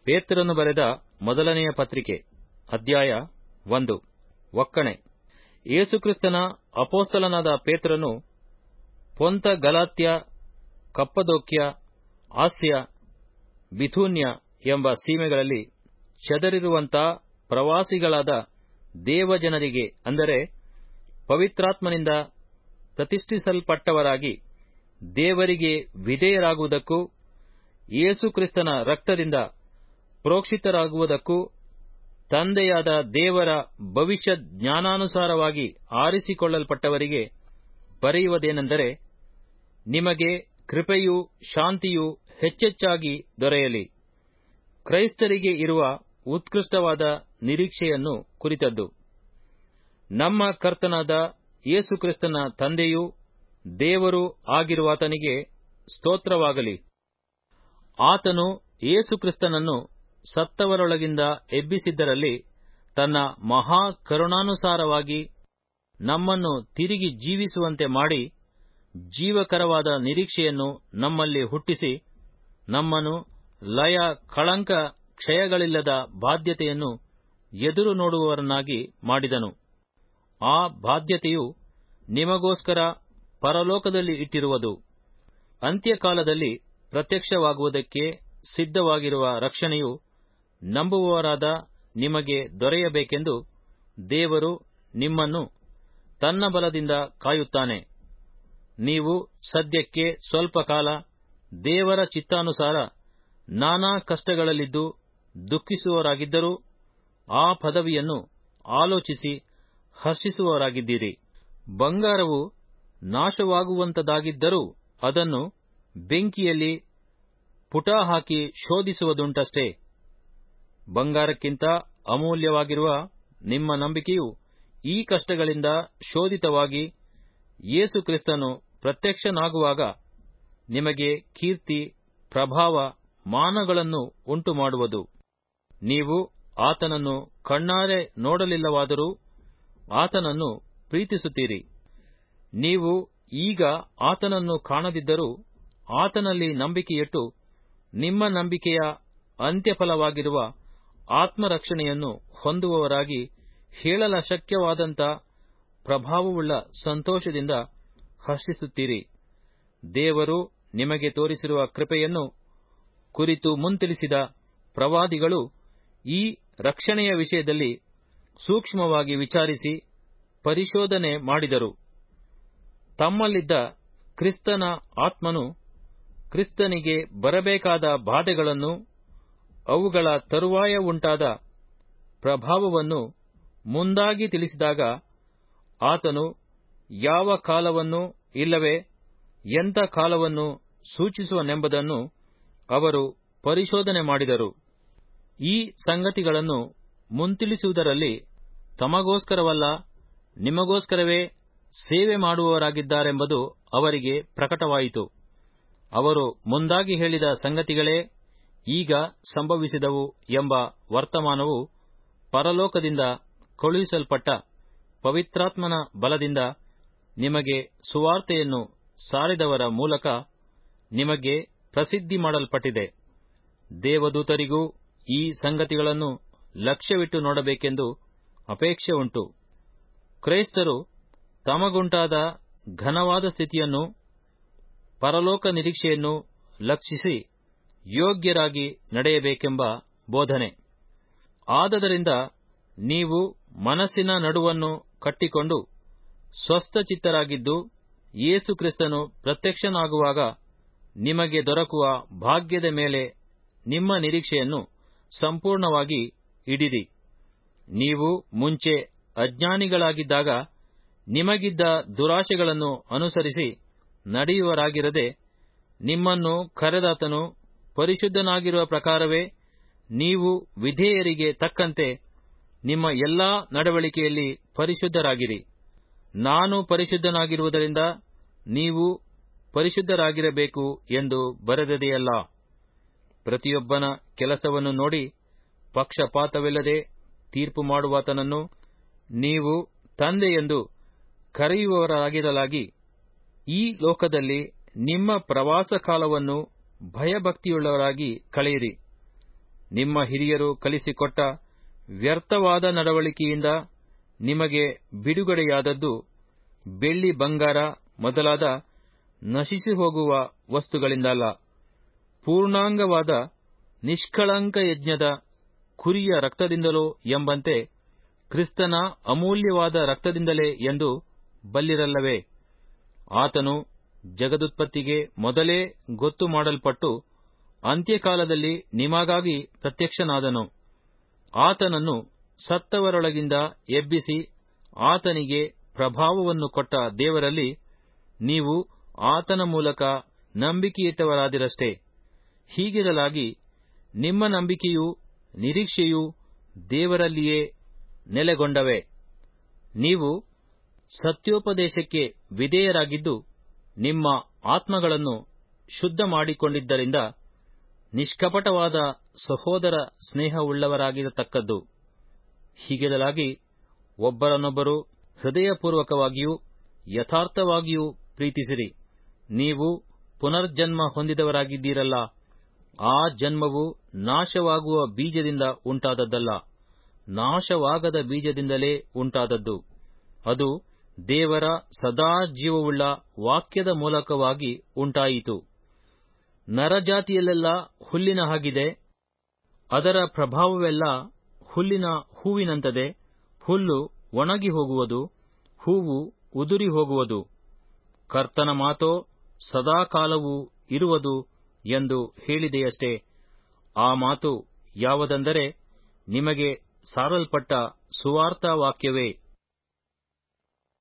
ಪೇತ್ರನು ಬರೆದ ಮೊದಲನೆಯ ಪತ್ರಿಕೆ ಅಧ್ಯಾಯ ಒಂದು ಒಕ್ಕಣೆ ಯೇಸುಕ್ರಿಸ್ತನ ಅಪೋಸ್ತಲನಾದ ಪೇತ್ರನು ಪೊಂತ ಗಲಾತ್ಯ ಕಪ್ಪದೋಕ್ಯ ಆಸ್ಯ ಬಿಥೂನ್ಯ ಎಂಬ ಸೀಮೆಗಳಲ್ಲಿ ಚದರಿರುವಂಥ ಪ್ರವಾಸಿಗಳಾದ ದೇವಜನರಿಗೆ ಅಂದರೆ ಪವಿತ್ರಾತ್ಮನಿಂದ ಪ್ರತಿಷ್ಠಿಸಲ್ಪಟ್ಟವರಾಗಿ ದೇವರಿಗೆ ವಿಧೇಯರಾಗುವುದಕ್ಕೂ ಯೇಸುಕ್ರಿಸ್ತನ ರಕ್ತದಿಂದ ಪ್ರೋಕ್ಷಿತರಾಗುವುದಕ್ಕೂ ತಂದೆಯಾದ ದೇವರ ಭವಿಷ್ಯ ಜ್ಞಾನಾನುಸಾರವಾಗಿ ಆರಿಸಿಕೊಳ್ಳಲ್ಪಟ್ಟವರಿಗೆ ಬರೆಯುವುದೇನೆಂದರೆ ನಿಮಗೆ ಕೃಪೆಯೂ ಶಾಂತಿಯೂ ಹೆಚ್ಚೆಚ್ಚಾಗಿ ದೊರೆಯಲಿ ಕ್ರೈಸ್ತರಿಗೆ ಇರುವ ಉತ್ಕೃಷ್ಟವಾದ ನಿರೀಕ್ಷೆಯನ್ನು ಕುರಿತದ್ದು ನಮ್ಮ ಕರ್ತನಾದ ಯೇಸುಕ್ರಿಸ್ತನ ತಂದೆಯೂ ದೇವರೂ ಆಗಿರುವಾತನಿಗೆ ಸ್ತೋತ್ರವಾಗಲಿ ಆತನು ಯೇಸುಕ್ರಿಸ್ತನನ್ನು ಸತ್ತವರೊಳಗಿಂದ ಎಬ್ಬಿಸಿದ್ದರಲ್ಲಿ ತನ್ನ ಮಹಾ ಕರುಣಾನುಸಾರವಾಗಿ ನಮ್ಮನ್ನು ತಿರುಗಿ ಜೀವಿಸುವಂತೆ ಮಾಡಿ ಜೀವಕರವಾದ ನಿರೀಕ್ಷೆಯನ್ನು ನಮ್ಮಲ್ಲಿ ಹುಟ್ಟಿಸಿ ನಮ್ಮನ್ನು ಲಯ ಕಳಂಕ ಕ್ಷಯಗಳಿಲ್ಲದ ಬಾಧ್ಯತೆಯನ್ನು ಎದುರು ನೋಡುವವರನ್ನಾಗಿ ಮಾಡಿದನು ಆ ಬಾಧ್ಯತೆಯು ನಿಮಗೋಸ್ಕರ ಪರಲೋಕದಲ್ಲಿ ಇಟ್ಟಿರುವುದು ಅಂತ್ಯಕಾಲದಲ್ಲಿ ಪ್ರತ್ಯಕ್ಷವಾಗುವುದಕ್ಕೆ ಸಿದ್ಧವಾಗಿರುವ ರಕ್ಷಣೆಯು ನಂಬುವವರಾದ ನಿಮಗೆ ದೊರೆಯಬೇಕೆಂದು ದೇವರು ನಿಮ್ಮನ್ನು ತನ್ನ ಬಲದಿಂದ ಕಾಯುತ್ತಾನೆ ನೀವು ಸದ್ಯಕ್ಕೆ ಸ್ವಲ್ಪ ಕಾಲ ದೇವರ ಚಿತ್ತಾನುಸಾರ ನಾನಾ ಕಷ್ಟಗಳಲ್ಲಿದ್ದು ದುಃಖಿಸುವವರಾಗಿದ್ದರೂ ಆ ಪದವಿಯನ್ನು ಆಲೋಚಿಸಿ ಹರ್ಷಿಸುವವರಾಗಿದ್ದೀರಿ ಬಂಗಾರವು ನಾಶವಾಗುವಂತದಾಗಿದ್ದರೂ ಅದನ್ನು ಬೆಂಕಿಯಲ್ಲಿ ಪುಟ ಹಾಕಿ ಶೋಧಿಸುವುದುಂಟಷ್ಟೇ ಬಂಗಾರಕ್ಕಿಂತ ಅಮೂಲ್ಯವಾಗಿರುವ ನಿಮ್ಮ ನಂಬಿಕೆಯು ಈ ಕಷ್ಟಗಳಿಂದ ಶೋಧಿತವಾಗಿ ಯೇಸು ಕ್ರಿಸ್ತನು ಪ್ರತ್ಯಕ್ಷನಾಗುವಾಗ ನಿಮಗೆ ಕೀರ್ತಿ ಪ್ರಭಾವ ಮಾನಗಳನ್ನು ಉಂಟು ಮಾಡುವುದು ನೀವು ಆತನನ್ನು ಕಣ್ಣಾರೆ ನೋಡಲಿಲ್ಲವಾದರೂ ಆತನನ್ನು ಪ್ರೀತಿಸುತ್ತೀರಿ ನೀವು ಈಗ ಆತನನ್ನು ಕಾಣದಿದ್ದರೂ ಆತನಲ್ಲಿ ನಂಬಿಕೆಯಿಟ್ಟು ನಿಮ್ಮ ನಂಬಿಕೆಯ ಅಂತ್ಯಫಲವಾಗಿರುವ ಆತ್ಮರಕ್ಷಣೆಯನ್ನು ಹೊಂದುವವರಾಗಿ ಹೇಳಲಶಕ್ಯವಾದಂಥ ಪ್ರಭಾವವುಳ್ಳ ಸಂತೋಷದಿಂದ ಹರ್ಷಿಸುತ್ತೀರಿ ದೇವರು ನಿಮಗೆ ತೋರಿಸಿರುವ ಕೃಪೆಯನ್ನು ಕುರಿತು ಮುಂತಿಳಿಸಿದ ಪ್ರವಾದಿಗಳು ಈ ರಕ್ಷಣೆಯ ವಿಷಯದಲ್ಲಿ ಸೂಕ್ಷ್ಮವಾಗಿ ವಿಚಾರಿಸಿ ಪರಿಶೋಧನೆ ಮಾಡಿದರು ತಮ್ಮಲ್ಲಿದ್ದ ಕ್ರಿಸ್ತನ ಆತ್ಮನು ಕ್ರಿಸ್ತನಿಗೆ ಬರಬೇಕಾದ ಬಾಧೆಗಳನ್ನು ಅವುಗಳ ತರುವಾಯ ಉಂಟಾದ ಪ್ರಭಾವವನ್ನು ಮುಂದಾಗಿ ತಿಳಿಸಿದಾಗ ಆತನು ಯಾವ ಕಾಲವನ್ನು ಇಲ್ಲವೇ ಎಂಥ ಕಾಲವನ್ನು ಸೂಚಿಸುವನೆಂಬುದನ್ನು ಅವರು ಪರಿಶೋಧನೆ ಮಾಡಿದರು ಈ ಸಂಗತಿಗಳನ್ನು ಮುಂತಿಳಿಸುವುದರಲ್ಲಿ ತಮಗೋಸ್ಕರವಲ್ಲ ನಿಮಗೋಸ್ಕರವೇ ಸೇವೆ ಮಾಡುವವರಾಗಿದ್ದಾರೆಂಬುದು ಅವರಿಗೆ ಪ್ರಕಟವಾಯಿತು ಅವರು ಮುಂದಾಗಿ ಹೇಳಿದ ಸಂಗತಿಗಳೇ ಈಗ ಸಂಭವಿಸಿದವು ಎಂಬ ವರ್ತಮಾನವು ಪರಲೋಕದಿಂದ ಕಳುಹಿಸಲ್ಪಟ್ಟ ಪವಿತ್ರಾತ್ಮನ ಬಲದಿಂದ ನಿಮಗೆ ಸುವಾರ್ತೆಯನ್ನು ಸಾರಿದವರ ಮೂಲಕ ನಿಮಗೆ ಪ್ರಸಿದ್ಧಿ ಮಾಡಲ್ಪಟ್ಟಿದೆ ದೇವದೂತರಿಗೂ ಈ ಸಂಗತಿಗಳನ್ನು ಲಕ್ಷ್ಯವಿಟ್ಟು ನೋಡಬೇಕೆಂದು ಅಪೇಕ್ಷೆ ಉಂಟು ಕ್ರೈಸ್ತರು ತಮಗುಂಟಾದ ಘನವಾದ ಸ್ಥಿತಿಯನ್ನು ಪರಲೋಕ ನಿರೀಕ್ಷೆಯನ್ನು ಲಕ್ಷಿಸಿ ಯೋಗ್ಯರಾಗಿ ನಡೆಯಬೇಕೆಂಬ ಬೋಧನೆ ಆದದರಿಂದ ನೀವು ಮನಸ್ಸಿನ ನಡುವನ್ನು ಕಟ್ಟಿಕೊಂಡು ಸ್ವಸ್ಥಚಿತ್ತರಾಗಿದ್ದು ಯೇಸು ಕ್ರಿಸ್ತನು ಪ್ರತ್ಯಕ್ಷನಾಗುವಾಗ ನಿಮಗೆ ದೊರಕುವ ಭಾಗ್ಯದ ಮೇಲೆ ನಿಮ್ಮ ನಿರೀಕ್ಷೆಯನ್ನು ಸಂಪೂರ್ಣವಾಗಿ ಇಡಿರಿ ನೀವು ಮುಂಚೆ ಅಜ್ಞಾನಿಗಳಾಗಿದ್ದಾಗ ನಿಮಗಿದ್ದ ದುರಾಶೆಗಳನ್ನು ಅನುಸರಿಸಿ ನಡೆಯುವರಾಗಿರದೆ ನಿಮ್ಮನ್ನು ಕರೆದಾತನು ಪರಿಶುದ್ಧನಾಗಿರುವ ಪ್ರಕಾರವೇ ನೀವು ವಿಧೇಯರಿಗೆ ತಕ್ಕಂತೆ ನಿಮ್ಮ ಎಲ್ಲಾ ನಡವಳಿಕೆಯಲ್ಲಿ ಪರಿಶುದ್ಧರಾಗಿರಿ ನಾನು ಪರಿಶುದ್ಧನಾಗಿರುವುದರಿಂದ ನೀವು ಪರಿಶುದ್ಧರಾಗಿರಬೇಕು ಎಂದು ಬರೆದದೆಯಲ್ಲ ಪ್ರತಿಯೊಬ್ಬನ ಕೆಲಸವನ್ನು ನೋಡಿ ಪಕ್ಷಪಾತವಿಲ್ಲದೆ ತೀರ್ಪು ಮಾಡುವಾತನನ್ನು ನೀವು ತಂದೆಯೆಂದು ಕರೆಯುವವರಾಗಿರಲಾಗಿ ಈ ಲೋಕದಲ್ಲಿ ನಿಮ್ಮ ಪ್ರವಾಸ ಕಾಲವನ್ನು ಭಯಭಕ್ತಿಯುಳ್ಳವರಾಗಿ ಕಳೆಯಿರಿ ನಿಮ್ಮ ಹಿರಿಯರು ಕಲಿಸಿಕೊಟ್ಟ ವ್ಯರ್ಥವಾದ ನಡವಳಿಕೆಯಿಂದ ನಿಮಗೆ ಬಿಡುಗಡೆಯಾದದ್ದು ಬೆಳ್ಳಿ ಬಂಗಾರ ಮೊದಲಾದ ನಶಿಸಿ ಹೋಗುವ ವಸ್ತುಗಳಿಂದಲ್ಲ ಪೂರ್ಣಾಂಗವಾದ ನಿಷ್ಕಳಂಕ ಯಜ್ಞದ ಕುರಿಯ ರಕ್ತದಿಂದಲೋ ಎಂಬಂತೆ ಕ್ರಿಸ್ತನ ಅಮೂಲ್ಯವಾದ ರಕ್ತದಿಂದಲೇ ಎಂದು ಬಲ್ಲಿರಲ್ಲವೇ ಆತನು ಜಗದುತ್ಪತ್ತಿಗೆ ಮೊದಲೇ ಗೊತ್ತು ಮಾಡಲ್ಪಟ್ಟು ಅಂತ್ಯಕಾಲದಲ್ಲಿ ನಿಮಗಾಗಿ ಪ್ರತ್ಯಕ್ಷನಾದನು ಆತನನ್ನು ಸತ್ತವರೊಳಗಿಂದ ಎಬ್ಬಿಸಿ ಆತನಿಗೆ ಪ್ರಭಾವವನ್ನು ಕೊಟ್ಟ ದೇವರಲ್ಲಿ ನೀವು ಆತನ ಮೂಲಕ ನಂಬಿಕೆಯಿಟ್ಟವರಾದಿರಷ್ಟೇ ಹೀಗಿರಲಾಗಿ ನಿಮ್ಮ ನಂಬಿಕೆಯೂ ನಿರೀಕ್ಷೆಯೂ ದೇವರಲ್ಲಿಯೇ ನೆಲೆಗೊಂಡವೆ ನೀವು ಸತ್ಯೋಪದೇಶಕ್ಕೆ ವಿಧೇಯರಾಗಿದ್ದು ನಿಮ್ಮ ಆತ್ಮಗಳನ್ನು ಶುದ್ಧ ಮಾಡಿಕೊಂಡಿದ್ದರಿಂದ ನಿಷ್ಕಪಟವಾದ ಸಹೋದರ ಸ್ನೇಹವುಳ್ಳವರಾಗಿರತಕ್ಕದ್ದು ಹೀಗಿರಲಾಗಿ ಒಬ್ಬರನ್ನೊಬ್ಬರು ಹೃದಯಪೂರ್ವಕವಾಗಿಯೂ ಯಥಾರ್ಥವಾಗಿಯೂ ಪ್ರೀತಿಸಿರಿ ನೀವು ಪುನರ್ಜನ್ಮ ಹೊಂದಿದವರಾಗಿದ್ದೀರಲ್ಲ ಆ ಜನ್ಮವು ನಾಶವಾಗುವ ಬೀಜದಿಂದ ಉಂಟಾದದ್ದಲ್ಲ ನಾಶವಾಗದ ಬೀಜದಿಂದಲೇ ಉಂಟಾದದ್ದು ಅದು ದೇವರ ಸದಾ ಜೀವವುಳ್ಳ ವಾಕ್ಯದ ಮೂಲಕವಾಗಿ ಉಂಟಾಯಿತು ನರಜಾತಿಯಲ್ಲೆಲ್ಲ ಹುಲ್ಲಿನ ಹಾಗಿದೆ ಅದರ ಪ್ರಭಾವವೆಲ್ಲ ಹುಲ್ಲಿನ ಹೂವಿನಂತದೆ ಹುಲ್ಲು ಒಣಗಿ ಹೋಗುವುದು ಹೂವು ಉದುರಿ ಹೋಗುವುದು ಕರ್ತನ ಮಾತೋ ಸದಾಕಾಲವೂ ಇರುವುದು ಎಂದು ಹೇಳಿದೆಯಷ್ಟೇ ಆ ಮಾತು ಯಾವುದೆಂದರೆ ನಿಮಗೆ ಸಾರಲ್ಪಟ್ಟ ಸುವಾರ್ತಾ ವಾಕ್ಯವೇ